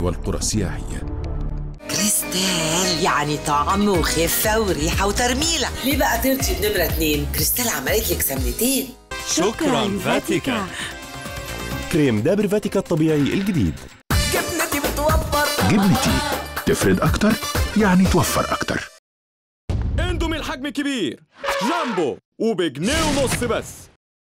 والقرى السياحية كريستال يعني طعم وخفة وريحة وترميلة ليه بقى ترضي بنمرة اتنين كريستال عملت لك سمنتين شكرا فاتيكا كريم دابر فاتيكا الطبيعي الجديد جبنتي بتوفر جبنتي تفرد أكتر يعني توفر أكتر اندومي الحجم الكبير جامبو وبجنيه ونص بس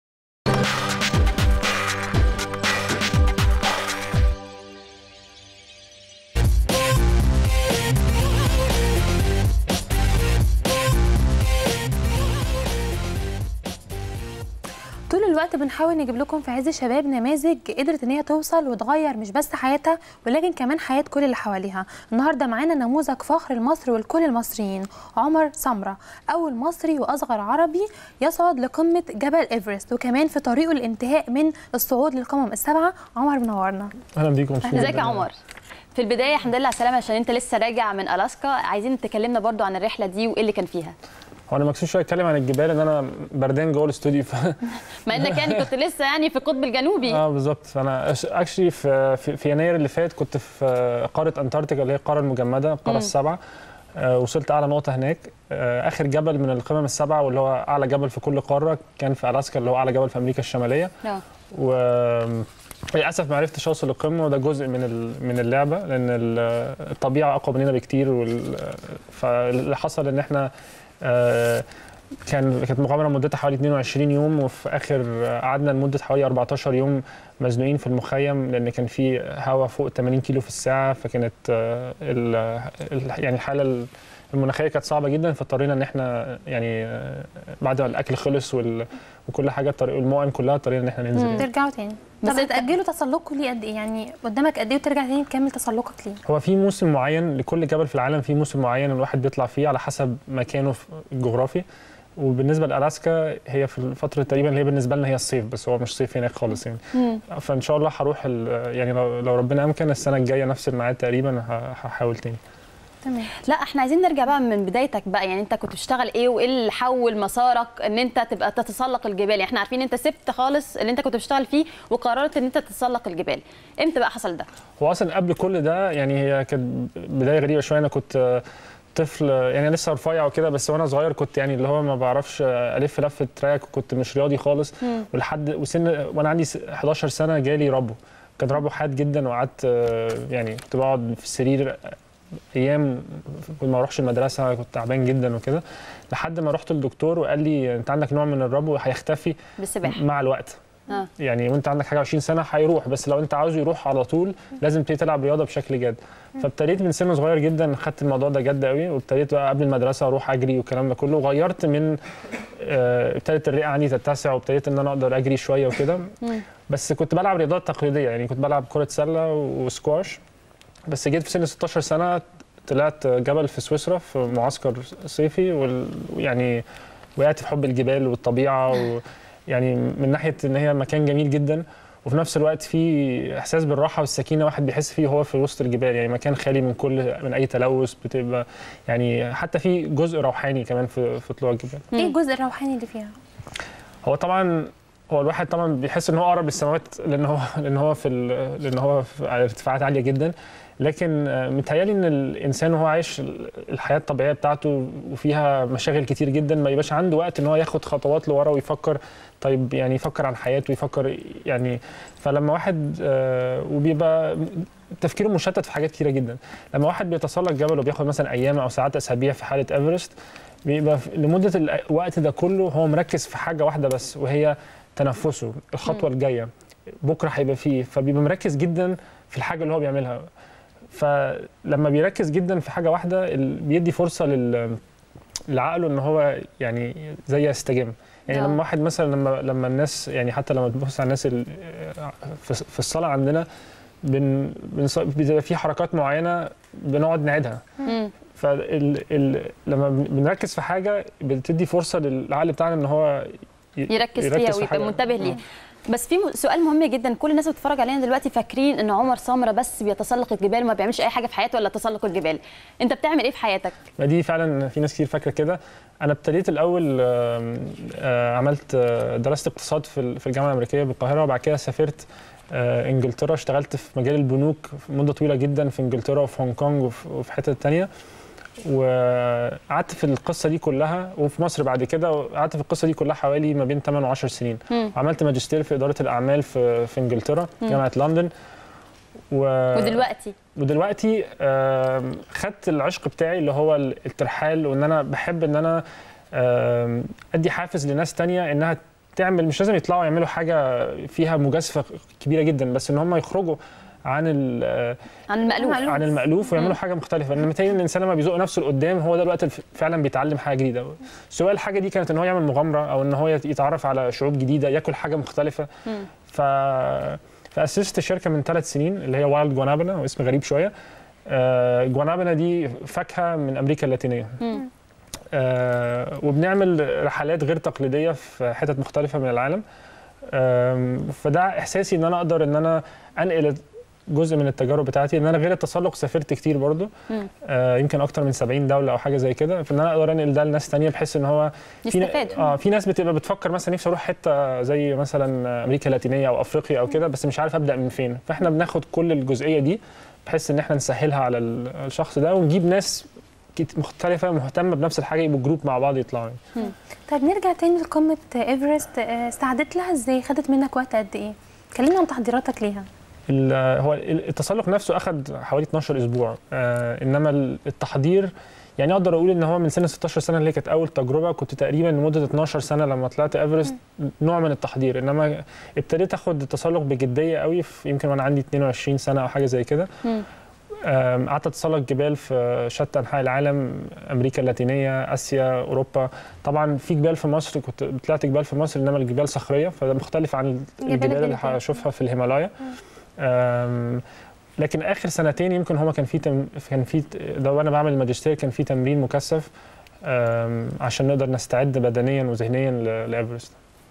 طول الوقت بنحاول نجيب لكم في عز الشباب نماذج قدرت ان هي توصل وتغير مش بس حياتها ولكن كمان حياه كل اللي حواليها النهارده معانا نموذج فخر لمصر ولكل المصريين عمر سمره اول مصري واصغر عربي يصعد لقمه جبل ايفرست وكمان في طريقه للانتهاء من الصعود للقمم السبعه عمر منورنا اهلا بيكم مبسوط ازيك جداً. يا عمر في البدايه الحمد لله على السلامه عشان انت لسه راجع من الاسكا عايزين تكلمنا برضو عن الرحله دي وايه اللي كان فيها هو انا مكسوف شويه اتكلم عن الجبال ان انا بردان جوه الاستوديو ف... مع انك يعني كنت لسه يعني في القطب الجنوبي اه بالظبط فانا اكشلي في, في في يناير اللي فات كنت في قاره انتاركتيكا اللي هي القاره المجمده القاره السبعه آه وصلت اعلى نقطه هناك آه اخر جبل من القمم السبعه واللي هو اعلى جبل في كل قاره كان في الاسكا اللي هو اعلى جبل في امريكا الشماليه اه و للاسف ما عرفتش اوصل للقمه وده جزء من ال- من اللعبه لان ال- الطبيعه اقوى مننا بكتير وال... فاللي حصل ان احنا آه، كان كانت مغامره مدتها حوالي 22 يوم وفي اخر قعدنا لمده حوالي 14 يوم مزنوقين في المخيم لان كان في هواء فوق 80 كيلو في الساعه فكانت آه، ال... ال- يعني الحاله المناخيه كانت صعبه جدا فاضطرينا ان احنا يعني آه، بعد ما الاكل خلص وال... وكل حاجه الطريق المؤن كلها اضطرينا ان احنا ننزل يعني. ترجعوا تاني بس طب انت- تاجلوا تسلقكم ليه قد ايه يعني قدامك قد ايه وترجع تاني تكمل تسلقك ليه هو في موسم معين لكل جبل في العالم في موسم معين الواحد بيطلع فيه على حسب مكانه في- الجغرافي وبالنسبه لالاسكا هي في الفتره تقريبا اللي هي بالنسبه لنا هي الصيف بس هو مش صيف هناك خالص يعني فان شاء الله هروح ال- يعني لو, لو ربنا امكن السنه الجايه نفس الميعاد تقريبا ه- هحاول تاني تمام لا احنا عايزين نرجع بقى من بدايتك بقى يعني انت كنت بتشتغل ايه وايه اللي حول مسارك ان انت تبقى تتسلق الجبال يعني احنا عارفين انت سبت خالص اللي انت كنت بتشتغل فيه وقررت ان انت تتسلق الجبال امتى بقى حصل ده هو اصلا قبل كل ده يعني هي كانت بدايه غريبه شويه انا كنت آه، طفل آه، يعني أنا لسه رفيع وكده بس وانا صغير كنت يعني اللي هو ما بعرفش آه، الف لفه تراك وكنت مش رياضي خالص ولحد وسن وانا عندي س- 11 سنه جالي ربو كان ربو حاد جدا وقعدت آه، يعني كنت بقعد في السرير ايام كنت ما اروحش المدرسه كنت تعبان جدا وكده لحد ما رحت للدكتور وقال لي انت عندك نوع من الربو هيختفي بالسباحه مع الوقت اه يعني وانت عندك حاجه 20 سنه هيروح بس لو انت عاوزه يروح على طول لازم تبتدي تلعب رياضه بشكل جد فابتديت من سن صغير جدا خدت الموضوع ده جد قوي وابتديت بقى قبل المدرسه اروح اجري والكلام ده كله وغيرت من آه، ابتدت الرئه عندي تتسع وابتديت ان انا اقدر اجري شويه وكده بس كنت بلعب رياضات تقليديه يعني كنت بلعب كره سله وسكواش بس جيت في سن 16 سنه طلعت جبل في سويسرا في معسكر صيفي وال- ويعني وقعت في حب الجبال والطبيعه ويعني من ناحيه ان هي مكان جميل جدا وفي نفس الوقت في احساس بالراحه والسكينه واحد بيحس فيه وهو في وسط الجبال يعني مكان خالي من كل من اي تلوث بتبقى يعني حتى في جزء روحاني كمان في في طلوع الجبال ايه الجزء الروحاني اللي فيها هو طبعا هو الواحد طبعا بيحس ان هو اقرب للسماوات لان هو لان هو في ال- لان هو في على ارتفاعات عاليه جدا لكن آه، متهيألي ان الانسان وهو عايش ال- الحياه الطبيعيه بتاعته وفيها مشاغل كتير جدا ما يبقاش عنده وقت ان هو ياخد خطوات لورا ويفكر طيب يعني يفكر عن حياته ويفكر يعني فلما واحد آه، وبيبقى تفكيره مشتت في حاجات كتيره جدا لما واحد بيتسلق جبل وبياخد مثلا ايام او ساعات اسابيع في حاله ايفرست بيبقى في- لمده الوقت ده كله هو مركز في حاجه واحده بس وهي تنفسه الخطوه الجايه بكره هيبقى فيه فبيبقى مركز جدا في الحاجه اللي هو بيعملها فلما بيركز جدا في حاجه واحده ال- بيدي فرصه لل لعقله ان هو يعني زي يستجم يعني آه. لما واحد مثلا لما لما الناس يعني حتى لما تبص على الناس ال- في في الصلاه عندنا بن بنص- بيبقى في حركات معينه بنقعد نعيدها مم. فلما بنركز في حاجه بتدي فرصه للعقل بتاعنا ان هو ي- يركز فيها في ويبقى حاجة. منتبه ليه آه. بس في م- سؤال مهم جدا كل الناس بتتفرج علينا دلوقتي فاكرين ان عمر سمره بس بيتسلق الجبال وما بيعملش اي حاجه في حياته ولا تسلق الجبال انت بتعمل ايه في حياتك ما دي فعلا في ناس كتير فاكره كده انا ابتديت الاول آم، آه، عملت آه، درست اقتصاد في ال- في الجامعه الامريكيه بالقاهره وبعد كده سافرت آه، انجلترا اشتغلت في مجال البنوك مده طويله جدا في انجلترا وفي هونج كونج وفي وفي حتت تانية وقعدت في القصه دي كلها وفي مصر بعد كده قعدت في القصه دي كلها حوالي ما بين 8 و10 سنين مم. عملت ماجستير في اداره الاعمال في في انجلترا مم. جامعه لندن و... ودلوقتي ودلوقتي آم، خدت العشق بتاعي اللي هو ال- الترحال وان انا بحب ان انا آم، ادي حافز لناس تانية انها تعمل مش لازم يطلعوا يعملوا حاجه فيها مجازفه كبيره جدا بس ان هم يخرجوا عن ال- آه، عن المألوف عن المألوف ويعملوا مم. حاجه مختلفه لان متهيألي ان الانسان لما بيزق نفسه لقدام هو ده الوقت اللي فعلا بيتعلم حاجه جديده سواء الحاجه دي كانت ان هو يعمل مغامره او ان هو يت- يتعرف على شعوب جديده ياكل حاجه مختلفه مم. ف فاسست شركه من ثلاث سنين اللي هي وايلد جوانابنا واسم غريب شويه آه، جوانابنا دي فاكهه من امريكا اللاتينيه مم. آه، وبنعمل رحلات غير تقليديه في حتت مختلفه من العالم آم، فده احساسي ان انا اقدر ان انا انقل جزء من التجارب بتاعتي ان انا غير التسلق سافرت كتير برضو مم. آه يمكن اكتر من 70 دوله او حاجه زي كده فان انا اقدر انقل ده لناس تانية بحيث ان هو في ن- يستفادوا. اه في ناس بتبقى بتفكر مثلا نفسي اروح حته زي مثلا امريكا اللاتينيه او افريقيا او كده بس مش عارف ابدا من فين فاحنا بناخد كل الجزئيه دي بحيث ان احنا نسهلها على ال- الشخص ده ونجيب ناس كت- مختلفه مهتمه بنفس الحاجه يبقوا جروب مع بعض يطلعوا يعني. طيب نرجع تاني لقمة ايفرست آه، استعدت لها ازاي خدت منك وقت قد ايه كلمنا عن تحضيراتك ليها ال- هو ال- التسلق نفسه اخذ حوالي 12 اسبوع آه انما ال- التحضير يعني اقدر اقول ان هو من سن 16 سنه اللي هي كانت اول تجربه كنت تقريبا لمده 12 سنه لما طلعت ايفرست نوع من التحضير انما ابتديت اخد التسلق بجديه قوي في يمكن وانا عندي 22 سنه او حاجه زي كده مم. آم، قعدت اتسلق جبال في شتى انحاء العالم امريكا اللاتينيه اسيا اوروبا طبعا في جبال في مصر كنت طلعت جبال في مصر انما الجبال صخريه فده مختلف عن الجبال الجبال اللي الجليدية. هشوفها في الهيمالايا آم، لكن اخر سنتين يمكن هما كان في تم... كان في ده وانا بعمل الماجستير كان في تمرين مكثف آم، عشان نقدر نستعد بدنيا وذهنيا ل- لايفرست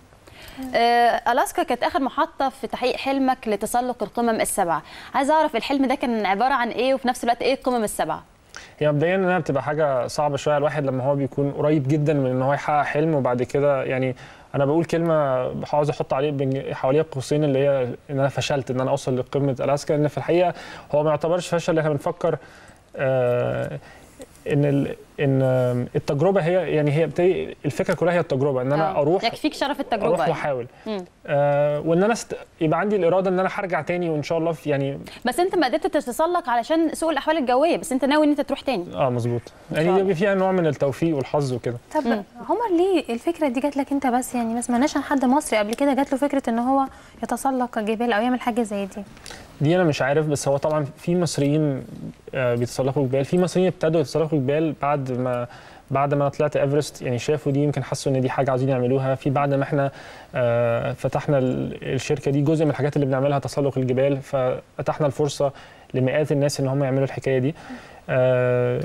آه، الاسكا كانت اخر محطه في تحقيق حلمك لتسلق القمم السبعه عايزه اعرف الحلم ده كان عباره عن ايه وفي نفس الوقت ايه القمم السبعه هي مبدئيا انها بتبقى حاجه صعبه شويه على الواحد لما هو بيكون قريب جدا من ان هو يحقق حلم وبعد كده يعني انا بقول كلمه عاوز احط عليه بين- حواليها قوسين اللي هي ان انا فشلت ان انا اوصل لقمه الاسكا لان في الحقيقه هو ما يعتبرش فشل احنا بنفكر آه ان ال- ان آه، التجربه هي يعني هي بتي الفكره كلها هي التجربه ان انا آه، اروح يكفيك شرف التجربه اروح يعني. واحاول مم. آه وان انا است... يبقى عندي الاراده ان انا هرجع تاني وان شاء الله في يعني بس انت ما قدرت تتسلق علشان سوء الاحوال الجويه بس انت ناوي ان انت تروح تاني اه مظبوط شاء يعني الله. بيبقى فيها نوع من التوفيق والحظ وكده طب عمر ليه الفكره دي جات لك انت بس يعني ما سمعناش عن حد مصري قبل كده جات له فكره ان هو يتسلق الجبال او يعمل حاجه زي دي دي انا مش عارف بس هو طبعا في مصريين آه، بيتسلقوا جبال في مصريين ابتدوا يتسلقوا جبال بعد ما بعد ما أنا طلعت ايفرست يعني شافوا دي يمكن حسوا ان دي حاجه عايزين يعملوها في بعد ما احنا آه، فتحنا ال- الشركه دي جزء من الحاجات اللي بنعملها تسلق الجبال فاتحنا الفرصه لمئات الناس ان هم يعملوا الحكايه دي آه،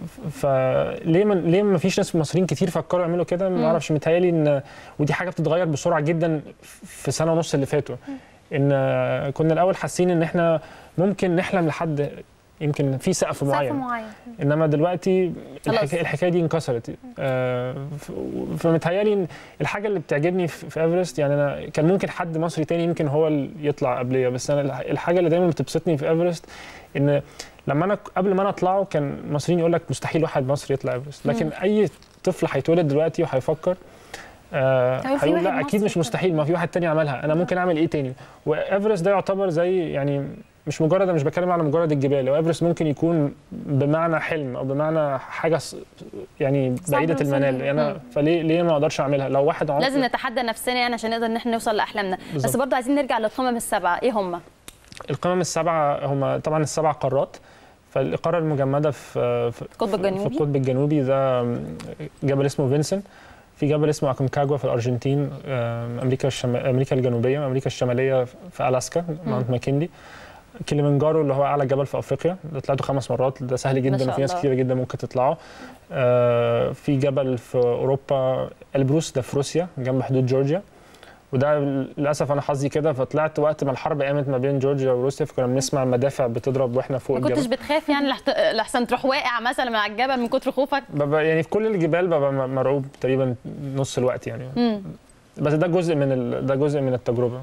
فليه ما ليه ما فيش ناس مصريين كتير فكروا يعملوا كده ما اعرفش متهيألي ان ودي حاجه بتتغير بسرعه جدا في سنه ونص اللي فاتوا ان آه، كنا الاول حاسين ان احنا ممكن نحلم لحد يمكن في سقف سقف معين معين انما دلوقتي خلاص. الحكايه, الحكاية دي انكسرت آه، ف- فمتهيألي إن الحاجه اللي بتعجبني في في ايفرست يعني انا كان ممكن حد مصري تاني يمكن هو اللي يطلع قبليه بس انا الح- الحاجه اللي دايما بتبسطني في ايفرست ان لما انا قبل ما انا اطلعه كان المصريين يقول لك مستحيل واحد مصري يطلع ايفرست لكن اي طفل هيتولد دلوقتي وهيفكر آه هيقول في هيقول واحد لا اكيد مصري مش كده. مستحيل ما في واحد تاني عملها انا ممكن اعمل ايه تاني وايفرست ده يعتبر زي يعني مش مجرد أنا مش بتكلم على مجرد الجبال هو ايفرست ممكن يكون بمعنى حلم او بمعنى حاجه ص- يعني بعيده نوصل المنال ليها. انا فليه ليه ما اقدرش اعملها لو واحد عمر لازم نتحدى نفسنا يعني عشان نقدر ان احنا نوصل لاحلامنا بس بالظبط. برضه عايزين نرجع للقمم السبعه ايه هم القمم السبعه هم طبعا السبع قارات فالقاره المجمده في في القطب في الجنوبي القطب الجنوبي ده جبل اسمه فينسن في جبل اسمه اكونكاجوا في الارجنتين آم، امريكا الشم... امريكا الجنوبيه امريكا الشماليه في الاسكا ماونت ماكيندي كليمنجارو اللي هو اعلى جبل في افريقيا ده طلعته خمس مرات ده سهل ما جدا شاء وفي ناس الله. كتيره جدا ممكن تطلعه آه، في جبل في اوروبا البروس ده في روسيا جنب حدود جورجيا وده للاسف انا حظي كده فطلعت وقت ما الحرب قامت ما بين جورجيا وروسيا فكنا بنسمع المدافع بتضرب واحنا فوق ما الجبل كنتش بتخاف يعني لحت- لحسن تروح واقع مثلا من على الجبل من كتر خوفك ببقى يعني في كل الجبال ببقى م- مرعوب تقريبا نص الوقت يعني مم. بس ده جزء من ال... ده جزء من التجربه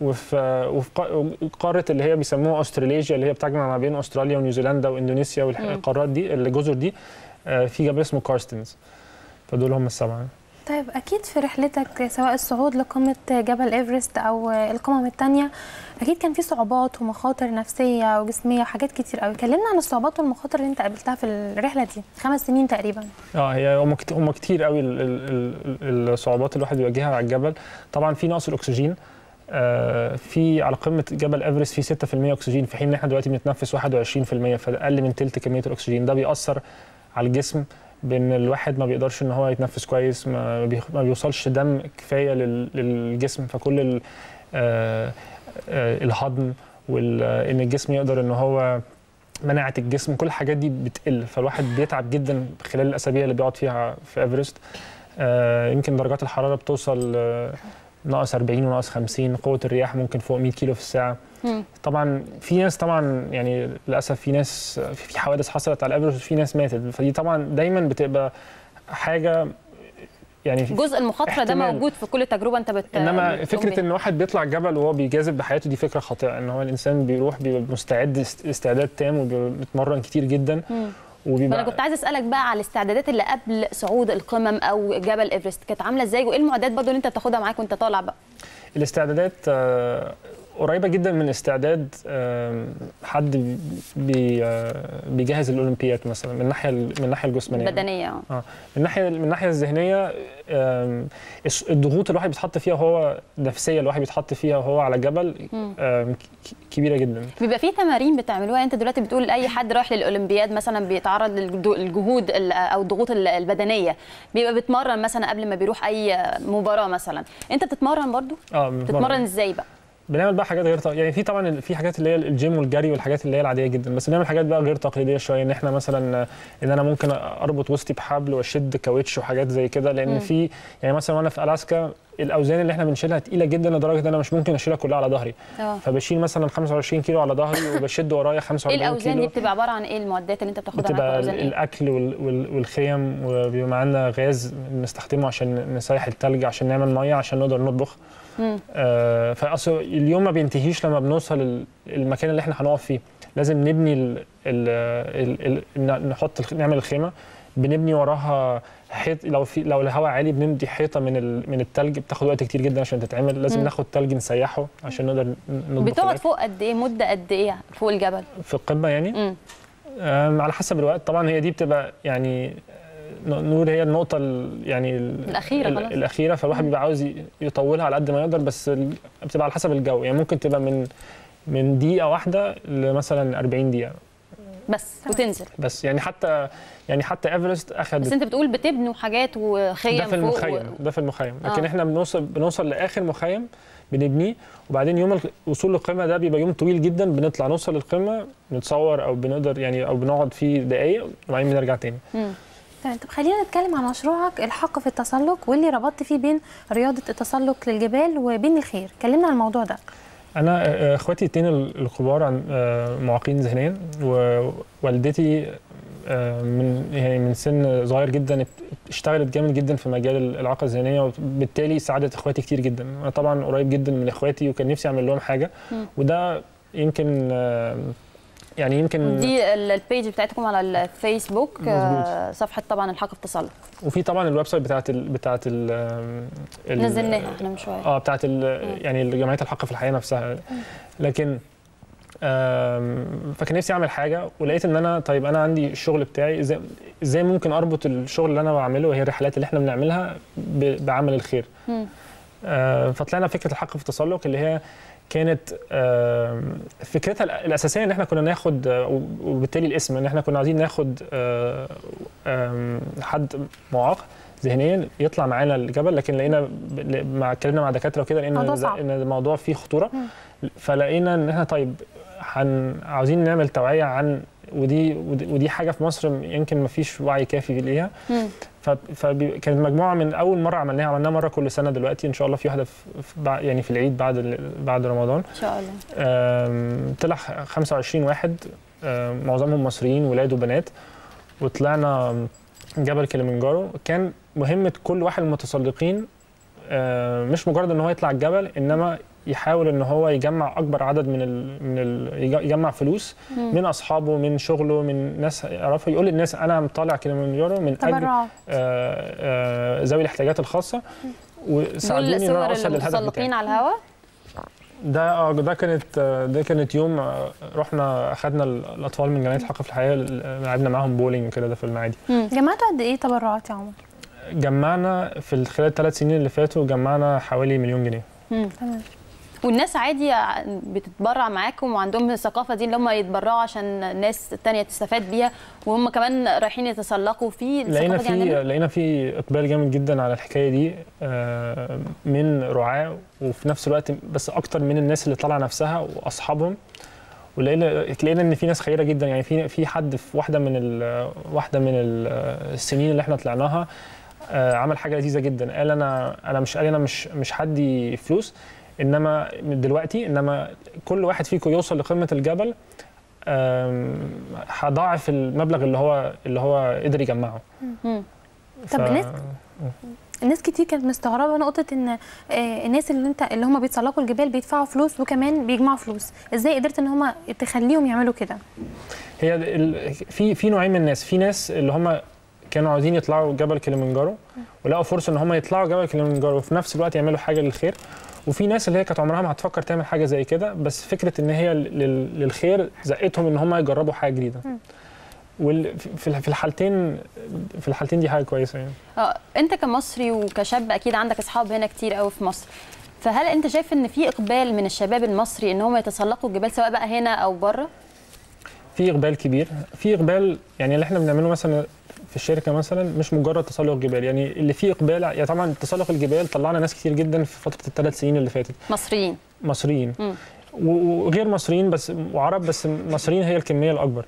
وفي وفي قا- قاره اللي هي بيسموها استراليجيا اللي هي بتجمع ما بين استراليا ونيوزيلندا واندونيسيا والقارات دي الجزر دي آه، في جبل اسمه كارستنز فدول هم السبعه طيب اكيد في رحلتك سواء الصعود لقمه جبل ايفرست او القمم التانية اكيد كان في صعوبات ومخاطر نفسيه وجسميه وحاجات كتير قوي كلمنا عن الصعوبات والمخاطر اللي انت قابلتها في الرحله دي خمس سنين تقريبا اه هي هم كت- هم كتير قوي ال- ال- ال- الصعوبات اللي الواحد بيواجهها على الجبل طبعا في نقص الاكسجين آه، في على قمه جبل ايفرست في 6% اكسجين في حين ان احنا دلوقتي بنتنفس 21% فده اقل من تلت كميه الاكسجين ده بيأثر على الجسم بان الواحد ما بيقدرش ان هو يتنفس كويس ما, بي ما بيوصلش دم كفايه لل- للجسم فكل ال- آه، آه، الهضم وان الجسم يقدر ان هو مناعه الجسم كل الحاجات دي بتقل فالواحد بيتعب جدا خلال الاسابيع اللي بيقعد فيها في ايفرست آه، يمكن درجات الحراره بتوصل آه، ناقص 40 وناقص 50 قوه الرياح ممكن فوق 100 كيلو في الساعه مم. طبعا في ناس طبعا يعني للاسف في ناس في حوادث حصلت على ايفرست وفي ناس ماتت فدي طبعا دايما بتبقى حاجه يعني جزء المخاطره ده احتمال. موجود في كل تجربه انت بت انما بتقوم فكره بيها. ان واحد بيطلع جبل وهو بيجازف بحياته دي فكره خاطئه ان هو الانسان بيروح بيبقى مستعد است- استعداد تام وبيتمرن كتير جدا مم. وبيبقى فانا كنت عايزه اسالك بقى على الاستعدادات اللي قبل صعود القمم او جبل ايفرست كانت عامله ازاي وايه المعدات برضو اللي انت بتاخدها معاك وانت طالع بقى الاستعدادات آه، قريبه جدا من استعداد آم، حد بي آه، بيجهز الاولمبياد مثلا من الناحيه من الناحيه الجسمانيه بدنيه اه اه من الناحيه من الناحيه الذهنيه آم، الس- الضغوط اللي الواحد بيتحط فيها هو نفسيه الواحد بيتحط فيها وهو على جبل آم، ك- كبيره جدا بيبقى في تمارين بتعملوها انت دلوقتي بتقول اي حد رايح للاولمبياد مثلا بيتعرض للجهود- للجهود ال- او الضغوط ال- البدنيه بيبقى بيتمرن مثلا قبل ما بيروح اي مباراه مثلا انت بتتمرن برضو اه بتتمرن ازاي بقى بنعمل بقى حاجات غير يعني في طبعا في حاجات اللي هي الجيم والجري والحاجات اللي هي العاديه جدا بس بنعمل حاجات بقى غير تقليديه شويه ان احنا مثلا ان انا ممكن اربط وسطي بحبل واشد كاوتش وحاجات زي كده لان في يعني مثلا وانا في الاسكا الاوزان اللي احنا بنشيلها تقيله جدا لدرجه ان انا مش ممكن اشيلها كلها على ظهري اه فبشيل مثلا 25 كيلو على ظهري وبشد ورايا ايه 45 الاوزان دي كيلو بتبقى عباره عن ايه المعدات اللي انت بتاخدها معاك بتبقى اوزان ايه الاكل وال- وال- والخيم وبيبقى معانا غاز بنستخدمه عشان نسيح التلج عشان نعمل ميه عشان نقدر نطبخ مم. آه فاصل اليوم ما بينتهيش لما بنوصل ال- المكان اللي احنا هنقف فيه لازم نبني ال ال ال ال نحط الخ- نعمل الخيمه بنبني وراها حيط لو في لو الهواء عالي بنبني حيطه من ال من التلج بتاخد وقت كتير جدا عشان تتعمل لازم مم. ناخد تلج نسيحه عشان نقدر ن- نطبخ بتقعد الأكل. فوق قد ايه مده قد ايه فوق الجبل في القمه يعني مم. أم، على حسب الوقت طبعا هي دي بتبقى يعني ن- نقول هي النقطة ال- يعني ال- الأخيرة ال- خلاص. الأخيرة فالواحد بيبقى عاوز ي- يطولها على قد ما يقدر بس ال- بتبقى على حسب الجو يعني ممكن تبقى من من دقيقة واحدة لمثلا 40 دقيقة بس وتنزل بس يعني حتى يعني حتى ايفرست أخد بس انت بتقول بتبنوا حاجات وخيم ده في فوق المخيم و... ده في المخيم لكن آه. احنا بنوصل بنوصل لاخر مخيم بنبنيه وبعدين يوم الوصول للقمه ده بيبقى يوم طويل جدا بنطلع نوصل للقمه نتصور او بنقدر يعني او بنقعد فيه دقايق وبعدين بنرجع تاني مم. تمام طب خلينا نتكلم عن مشروعك الحق في التسلق واللي ربطت فيه بين رياضه التسلق للجبال وبين الخير كلمنا عن الموضوع ده انا آه، اخواتي الاثنين الكبار عن آه، معاقين ذهنيا ووالدتي آه، من يعني من سن صغير جدا اشتغلت جامد جدا في مجال الاعاقه الذهنيه وبالتالي ساعدت اخواتي كتير جدا انا طبعا قريب جدا من اخواتي وكان نفسي اعمل لهم حاجه مم. وده يمكن آه، يعني يمكن دي ال- البيج بتاعتكم على الفيسبوك آه، مظبوط. صفحه طبعا الحق في التسلق وفي طبعا الويب سايت بتاعت ال بتاعت ال ال- نزلناها احنا من شويه اه بتاعت ال يعني جمعيه الحق في الحياه نفسها لكن آم، فكان نفسي اعمل حاجه ولقيت ان انا طيب انا عندي الشغل بتاعي ازاي ازاي ممكن اربط الشغل اللي انا بعمله وهي الرحلات اللي احنا بنعملها ب- بعمل الخير مم. آه، فطلعنا فكره الحق في التسلق اللي هي كانت آم، فكرتها الأ- الاساسيه ان احنا كنا ناخد آه، وبالتالي الاسم ان احنا كنا عايزين ناخد آه، آم، حد معاق ذهنيا يطلع معانا الجبل لكن لقينا ب- مع اتكلمنا مع دكاتره وكده لقينا موضوع إن- صعب. ان الموضوع فيه خطوره فلقينا ان احنا طيب هن عاوزين نعمل توعيه عن ودي ودي ودي حاجه في مصر يمكن ما فيش وعي كافي ليها مم. فكانت مجموعه من اول مره عملناها عملناها مره كل سنه دلوقتي ان شاء الله في واحده في في بع- يعني في العيد بعد ال- بعد رمضان ان شاء الله آم، طلع 25 واحد آم، معظمهم مصريين ولاد وبنات وطلعنا جبل كليمنجارو كان مهمه كل واحد من المتسلقين آه، مش مجرد ان هو يطلع الجبل انما يحاول ان هو يجمع اكبر عدد من ال من ال يجمع فلوس من اصحابه من شغله من ناس يعرفوا يقول للناس انا طالع كليمنجارو من اجل تبرعات آه، آه، ذوي الاحتياجات الخاصه دول وساعدوني ان انا صور اوصل للهدف المتسلقين بتاعي على الهواء ده آه، ده كانت آه، ده كانت يوم آه، رحنا اخذنا الاطفال من جمعيه الحق في الحياه لعبنا معاهم بولينج وكده ده في المعادي جمعتوا قد ايه تبرعات يا عمر؟ جمعنا في خلال الثلاث سنين اللي فاتوا جمعنا حوالي مليون جنيه تمام والناس عادي بتتبرع معاكم وعندهم الثقافه دي اللي هم يتبرعوا عشان الناس التانية تستفاد بيها وهم كمان رايحين يتسلقوا في لقينا الثقافه دي في عندنا لقينا في اقبال جامد جدا على الحكايه دي آه، من رعاة وفي نفس الوقت بس اكتر من الناس اللي طالعه نفسها واصحابهم ولقينا لقينا ان في ناس خيره جدا يعني في في حد في واحده من ال- واحده من ال- السنين اللي احنا طلعناها آه، عمل حاجه لذيذه جدا قال انا انا مش قال انا مش مش هدي فلوس انما من دلوقتي انما كل واحد فيكم يوصل لقمه الجبل آم، هضاعف المبلغ اللي هو اللي هو قدر يجمعه مم. طب الناس- الناس كتير كانت مستغربه نقطه ان آه، الناس اللي انت اللي هم بيتسلقوا الجبال بيدفعوا فلوس وكمان بيجمعوا فلوس ازاي قدرت ان هم تخليهم يعملوا كده هي ال- في في نوعين من الناس في ناس اللي هم كانوا عاوزين يطلعوا جبل كليمنجارو ولقوا فرصه ان هم يطلعوا جبل كليمنجارو وفي نفس الوقت يعملوا حاجه للخير وفي ناس اللي هي كانت عمرها ما هتفكر تعمل حاجه زي كده بس فكره ان هي لل- للخير زقتهم ان هم يجربوا حاجه جديده وال في في الحالتين في الحالتين دي حاجه كويسه يعني اه انت كمصري وكشاب اكيد عندك اصحاب هنا كتير قوي في مصر فهل انت شايف ان في اقبال من الشباب المصري ان هم يتسلقوا الجبال سواء بقى هنا او بره في اقبال كبير في اقبال يعني اللي احنا بنعمله مثلا في الشركه مثلا مش مجرد تسلق جبال يعني اللي فيه اقبال يعني طبعا تسلق الجبال طلعنا ناس كتير جدا في فتره الثلاث سنين اللي فاتت مصريين مصريين مم. و- وغير مصريين بس وعرب بس مصريين هي الكميه الاكبر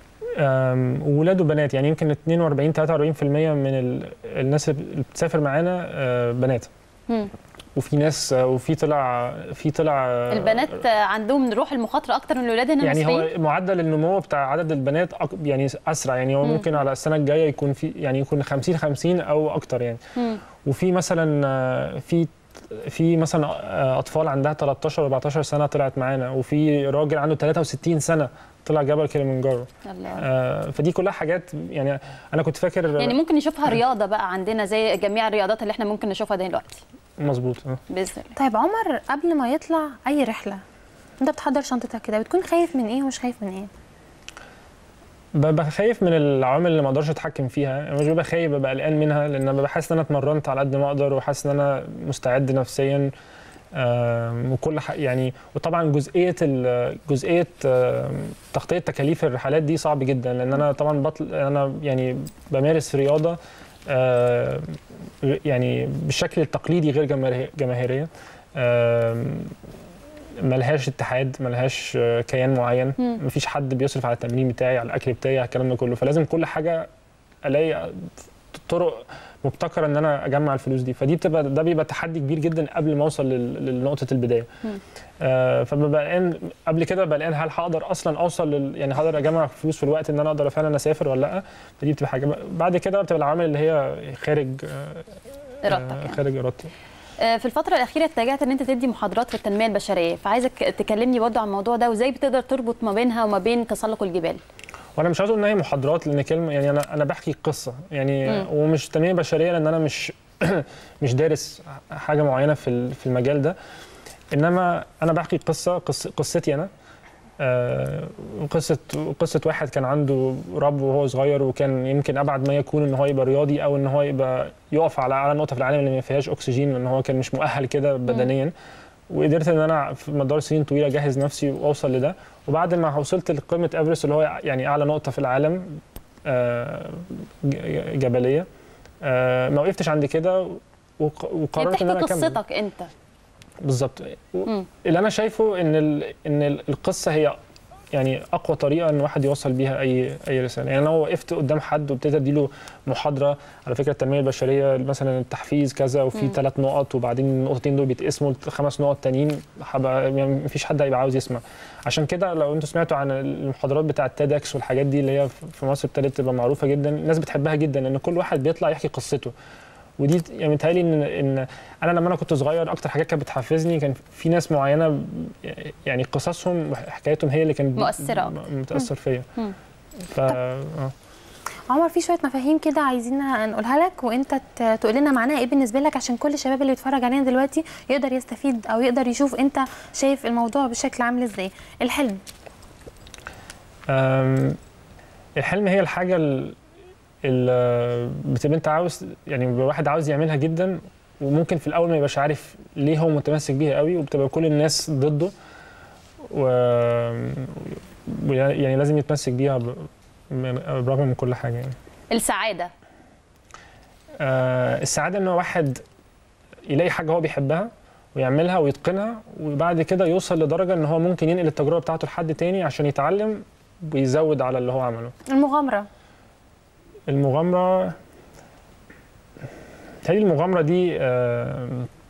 أم، وولاد وبنات يعني يمكن 42 43% من ال- الناس اللي بتسافر معانا آه، بنات مم. وفي ناس آه، وفي طلع في طلع آه، البنات عندهم روح المخاطره اكتر من الولاد هنا يعني المصريين هو معدل النمو بتاع عدد البنات أك- يعني اسرع يعني هو مم. ممكن على السنه الجايه يكون في يعني يكون 50 50 او اكتر يعني مم. وفي مثلا آه، في في مثلا آه، اطفال عندها 13 14 سنه طلعت معانا وفي راجل عنده 63 سنه طلع جبل كليمنجارو الله. آه، فدي كلها حاجات يعني انا كنت فاكر يعني ممكن نشوفها رياضه بقى عندنا زي جميع الرياضات اللي احنا ممكن نشوفها دلوقتي مظبوط آه. باذن الله طيب عمر قبل ما يطلع اي رحله انت بتحضر شنطتك كده بتكون خايف من ايه ومش خايف من ايه ببقى خايف من العوامل اللي ما اقدرش اتحكم فيها يعني مش ببقى خايف ببقى قلقان منها لان ببقى حاسس ان انا اتمرنت على قد ما اقدر وحاسس ان انا مستعد نفسيا آم، وكل ح... يعني وطبعا جزئيه ال... جزئيه آم، تغطيه تكاليف الرحلات دي صعب جدا لان انا طبعا بطل انا يعني بمارس رياضه آم، يعني بالشكل التقليدي غير جماهير- جماهيريه آم، ملهاش اتحاد ملهاش آه، كيان معين مم. مفيش حد بيصرف على التمرين بتاعي على الاكل بتاعي على الكلام ده كله فلازم كل حاجه الاقي طرق مبتكره ان انا اجمع الفلوس دي فدي بتبقى ده بيبقى تحدي كبير جدا قبل ما اوصل لل- لنقطه البدايه مم. آه فببقى قلقان قبل كده ببقى قلقان هل هقدر اصلا اوصل لل يعني هقدر اجمع فلوس في الوقت ان انا اقدر فعلا اسافر ولا لا فدي بتبقى حاجه بعد كده بتبقى العوامل اللي هي خارج آه، ارادتك آه، يعني. خارج ارادتي آه، في الفترة الأخيرة اتجهت إن أنت تدي محاضرات في التنمية البشرية، فعايزك تكلمني برضه عن الموضوع ده وإزاي بتقدر تربط ما بينها وما بين تسلق الجبال. وانا مش عاوز اقول ان هي محاضرات لان كلمه يعني انا انا بحكي قصه يعني مم. ومش تنميه بشريه لان انا مش مش دارس حاجه معينه في ال- في المجال ده انما انا بحكي قصه قص قصتي انا آه، قصه قصه واحد كان عنده رب وهو صغير وكان يمكن ابعد ما يكون ان هو يبقى رياضي او ان هو يبقى يقف على اعلى نقطه في العالم اللي ما فيهاش اكسجين لان هو كان مش مؤهل كده بدنيا وقدرت ان انا في مدار سنين طويله اجهز نفسي واوصل لده وبعد ما وصلت لقمه ايفرست اللي هو يعني اعلى نقطه في العالم آه، ج- جبليه آه، ما وقفتش عند كده وق- يعني وقررت ان بتحكي انا اكمل قصتك أنت. بالظبط مم. اللي انا شايفه ان ال... ان ال- القصه هي يعني اقوى طريقه ان واحد يوصل بيها اي اي رساله يعني انا لو وقفت قدام حد وابتديت اديله محاضره على فكره التنميه البشريه مثلا التحفيز كذا وفي مم. ثلاث نقط وبعدين النقطتين دول بيتقسموا لخمس نقط تانيين هبقى يعني مفيش حد هيبقى عاوز يسمع عشان كده لو انتوا سمعتوا عن المحاضرات بتاعه تيدكس والحاجات دي اللي هي في مصر ابتدت تبقى معروفه جدا الناس بتحبها جدا لان كل واحد بيطلع يحكي قصته ودي يعني متهيألي ان ان انا لما انا كنت صغير اكتر حاجات كانت بتحفزني كان في ناس معينه يعني قصصهم وحكايتهم هي اللي كانت مؤثرة م- متاثر فيا مم. ف آه. عمر في شويه مفاهيم كده عايزين نقولها لك وانت ت- تقول لنا معناها ايه بالنسبه لك عشان كل الشباب اللي بيتفرج علينا دلوقتي يقدر يستفيد او يقدر يشوف انت شايف الموضوع بشكل عامل ازاي الحلم أم، الحلم هي الحاجة اللي بتبقى انت عاوز يعني بيبقى واحد عاوز يعملها جدا وممكن في الاول ما يبقاش عارف ليه هو متمسك بيها قوي وبتبقى كل الناس ضده و ويعني- يعني لازم يتمسك بيها ب- من- بالرغم من كل حاجة يعني السعاده آه، السعادة ان واحد يلاقي حاجة هو بيحبها ويعملها ويتقنها وبعد كده يوصل لدرجة ان هو ممكن ينقل التجربة بتاعته لحد تاني عشان يتعلم ويزود على اللي هو عمله المغامره المغامرة تهيألي المغامرة دي آه،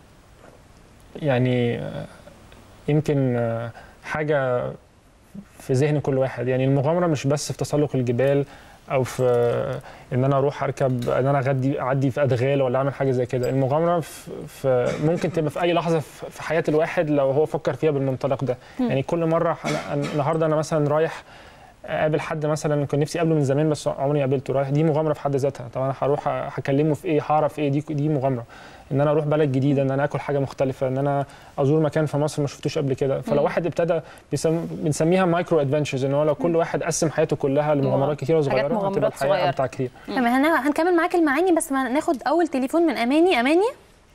يعني آه، يمكن آه، حاجة في ذهن كل واحد يعني المغامرة مش بس في تسلق الجبال أو في آه، إن أنا أروح أركب إن أنا أعدي أعدي في أدغال ولا أعمل حاجة زي كده المغامرة في, في ممكن تبقى في أي لحظة في في حياة الواحد لو هو فكر فيها بالمنطلق ده يعني كل مرة أنا النهاردة أنا مثلا رايح اقابل حد مثلا كنت نفسي اقابله من زمان بس عمري ما قابلته رايح دي مغامره في حد ذاتها طب انا هروح هكلمه في ايه هعرف ايه دي دي مغامره ان انا اروح بلد جديده ان انا اكل حاجه مختلفه ان انا ازور مكان في مصر ما شفتوش قبل كده فلو واحد ابتدى بيسم... بنسميها مايكرو ادفنتشرز ان هو لو كل واحد قسم حياته كلها لمغامرات كتيره حاجات وصغيره هتبقى مغامرات الحياه صغيرة. امتع كتير تمام هن- هنكمل معاك المعاني بس ما ناخد اول تليفون من اماني اماني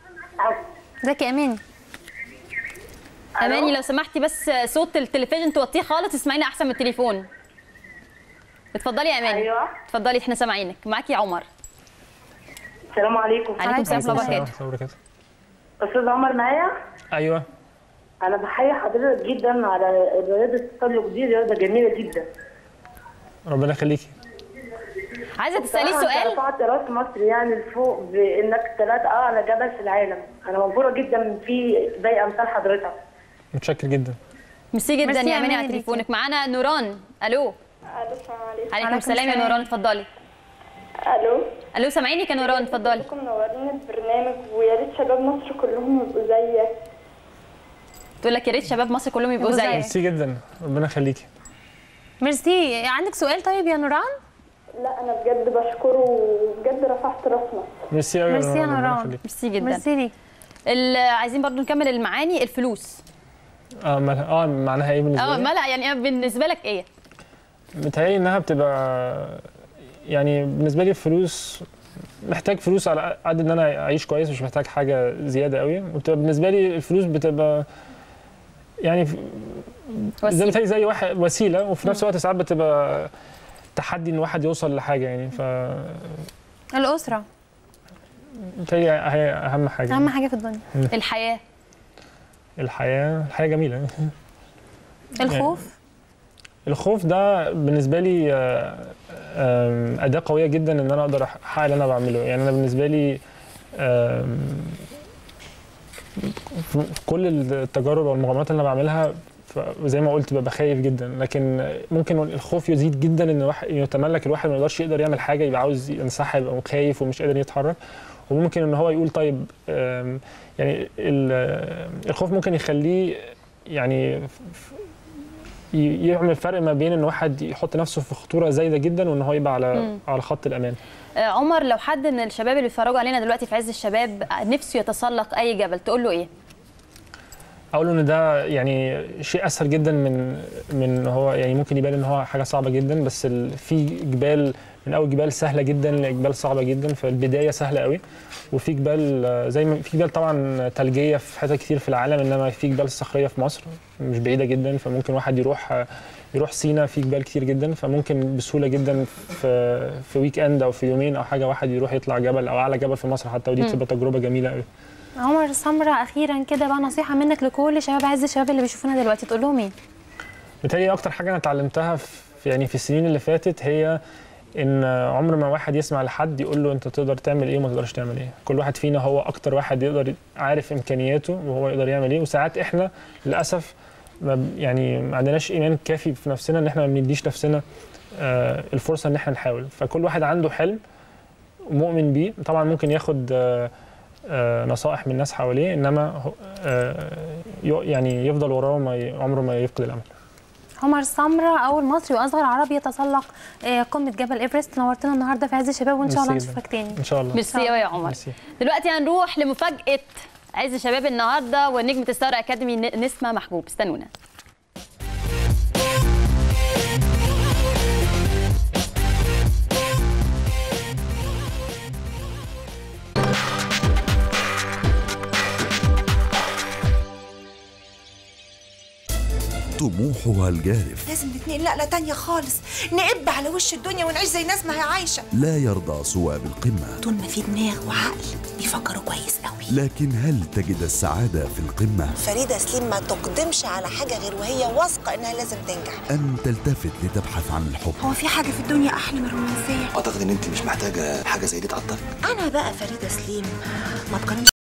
ازيك يا اماني اماني لو سمحتي بس صوت التلفزيون توطيه خالص اسمعينا احسن من التليفون اتفضلي يا اماني ايوه اتفضلي احنا سامعينك معاكي عمر السلام عليكم عليكم السلام ورحمه الله السلام وبركاته عليكم. استاذ عمر معايا ايوه انا بحيي حضرتك جدا على رياضه التسلق دي رياضه جميله جدا ربنا يخليكي عايزه تسالي بصراحة أنت سؤال رفعت راس مصر يعني لفوق بانك ثلاث اعلى جبل في العالم انا مبهوره جدا في زي امثال حضرتك متشكر جدا ميرسي جدا ميرسي يا يا اماني على أماني ليكي. تليفونك معانا نوران الو الو السلام عليكم عليكم عليكم السلام يا السلام. نوران اتفضلي الو الو سامعينك يا نوران اتفضلي كنتم منورين البرنامج ويا ريت شباب مصر كلهم يبقوا زيك تقول لك يا ريت شباب مصر كلهم يبقوا يبقوا زيك ميرسي جدا ربنا يخليكي ميرسي عندك سؤال طيب يا نوران لا انا بجد بشكره وبجد رفعت راس مصر ميرسي قوي ميرسي يا ربنا نوران. يخليكي. ميرسي جدا ميرسي ليك ال- عايزين برضو نكمل المعاني الفلوس اه مالها- اه معناها ايه بالنسبه اه لي؟ ملا يعني بالنسبه لك ايه متهيألي انها بتبقى يعني بالنسبه لي الفلوس محتاج فلوس على قد ان انا اعيش كويس مش محتاج حاجه زياده قوي وبتبقى بالنسبه لي الفلوس بتبقى يعني ف- زي وسيلة. متهيألي زي واحد وسيله وفي نفس الوقت ساعات بتبقى تحدي ان واحد يوصل لحاجه يعني ف الاسره متهيألي هي اهم حاجه اهم حاجه في الدنيا الحياه الحياه الحياه جميله الخوف الخوف ده بالنسبه لي آه، آم، اداه قويه جدا ان انا اقدر احقق اللي انا بعمله يعني انا بالنسبه لي آم، في في كل التجارب والمغامرات اللي انا بعملها ف- زي ما قلت ببقى خايف جدا لكن ممكن الخوف يزيد جدا ان الواحد يتملك الواحد ما يقدرش يقدر يعمل حاجه يبقى عاوز ينسحب او خايف ومش قادر يتحرك وممكن ان هو يقول طيب آم، يعني ال- الخوف ممكن يخليه يعني ي- يعمل فرق ما بين ان واحد يحط نفسه في خطوره زايده جدا وان هو يبقى على مم. على خط الامان آه، عمر لو حد من الشباب اللي بيتفرجوا علينا دلوقتي في عز الشباب نفسه يتسلق اي جبل تقول له ايه اقول ان ده يعني شيء اسهل جدا من من هو يعني ممكن يبان ان هو حاجه صعبه جدا بس ال- في جبال من اول جبال سهله جدا لجبال صعبه جدا فالبدايه سهله قوي وفي جبال آه، زي ما في جبال طبعا ثلجيه في حتت كتير في العالم انما في جبال صخريه في مصر مش بعيده جدا فممكن واحد يروح آه، يروح سينا في جبال كتير جدا فممكن بسهوله جدا في في ويك اند او في يومين او حاجه واحد يروح يطلع جبل او اعلى جبل في مصر حتى ودي تبقى تجربه جميله قوي عمر سمرة اخيرا كده بقى نصيحه منك لكل شباب عز الشباب اللي بيشوفونا دلوقتي تقول لهم ايه متهيألي اكتر حاجه انا اتعلمتها في يعني في السنين اللي فاتت هي ان عمر ما واحد يسمع لحد يقول له انت تقدر تعمل ايه وما تقدرش تعمل ايه كل واحد فينا هو اكتر واحد يقدر عارف امكانياته وهو يقدر يعمل ايه وساعات احنا للاسف ما ب- يعني ما عندناش ايمان كافي في نفسنا ان احنا ما بنديش نفسنا آه، الفرصه ان احنا نحاول فكل واحد عنده حلم مؤمن بيه طبعا ممكن ياخد آه، آه، نصائح من الناس حواليه انما هو- آه، ي- يعني يفضل وراه وما ي- عمره ما يفقد الامل عمر سمرة أول مصري وأصغر عربي يتسلق آه، قمة جبل إيفرست نورتنا النهاردة في عز الشباب وإن شاء الله ميرسي نشوفك تاني ان شاء الله ميرسي قوي يا عمر ميرسي. دلوقتي هنروح لمفاجاه عز شباب النهارده ونجمه ستار اكاديمي ن- نسمه محبوب استنونا طموحها الجارف لازم نتنقل نقلة تانية خالص نقب على وش الدنيا ونعيش زي ناس ما هي عايشة لا يرضى سوى بالقمة طول ما في دماغ وعقل بيفكروا كويس قوي لكن هل تجد السعادة في القمة فريدة سليم ما تقدمش على حاجة غير وهي واثقة إنها لازم تنجح أم تلتفت لتبحث عن الحب هو في حاجة في الدنيا أحلى من الرومانسية اعتقد ان انت مش محتاجه حاجه زي دي تعطلك أنا بقى فريدة سليم ما تقارنش